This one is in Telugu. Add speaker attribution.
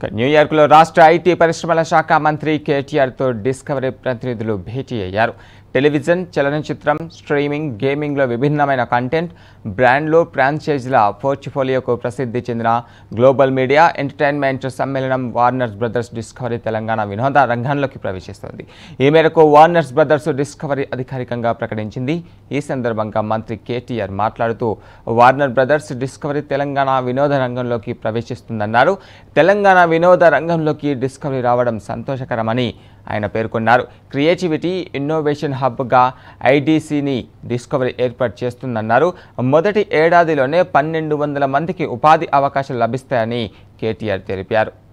Speaker 1: ఇక న్యూయార్క్లో రాష్ట్ర ఐటీ పరిశ్రమల శాఖ మంత్రి కేటీఆర్తో డిస్కవరీ ప్రతినిధులు భేటీ అయ్యారు టెలివిజన్ చలనచిత్రం స్ట్రీమింగ్ గేమింగ్లో విభిన్నమైన కంటెంట్ బ్రాండ్లు ఫ్రాంచైజీల పోర్ట్ఫోలియోకు ప్రసిద్ధి చెందిన గ్లోబల్ మీడియా ఎంటర్టైన్మెంట్ సమ్మేళనం వార్నర్స్ బ్రదర్స్ డిస్కవరీ తెలంగాణ వినోద రంగంలోకి ప్రవేశిస్తోంది ఈ మేరకు వార్నర్స్ బ్రదర్స్ డిస్కవరీ అధికారికంగా ప్రకటించింది ఈ సందర్భంగా మంత్రి కేటీఆర్ మాట్లాడుతూ వార్నర్ బ్రదర్స్ డిస్కవరీ తెలంగాణ వినోద రంగంలోకి ప్రవేశిస్తుందన్నారు తెలంగాణ వినోద రంగంలోకి డిస్కవరీ రావడం సంతోషకరమని ఆయన పేర్కొన్నారు క్రియేటివిటీ ఇన్నోవేషన్ హబ్గా ఐడీసీని డిస్కవరీ ఏర్పాటు చేస్తుందన్నారు మొదటి ఏడాదిలోనే పన్నెండు వందల మందికి ఉపాధి అవకాశాలు లభిస్తాయని కేటీఆర్ తెలిపారు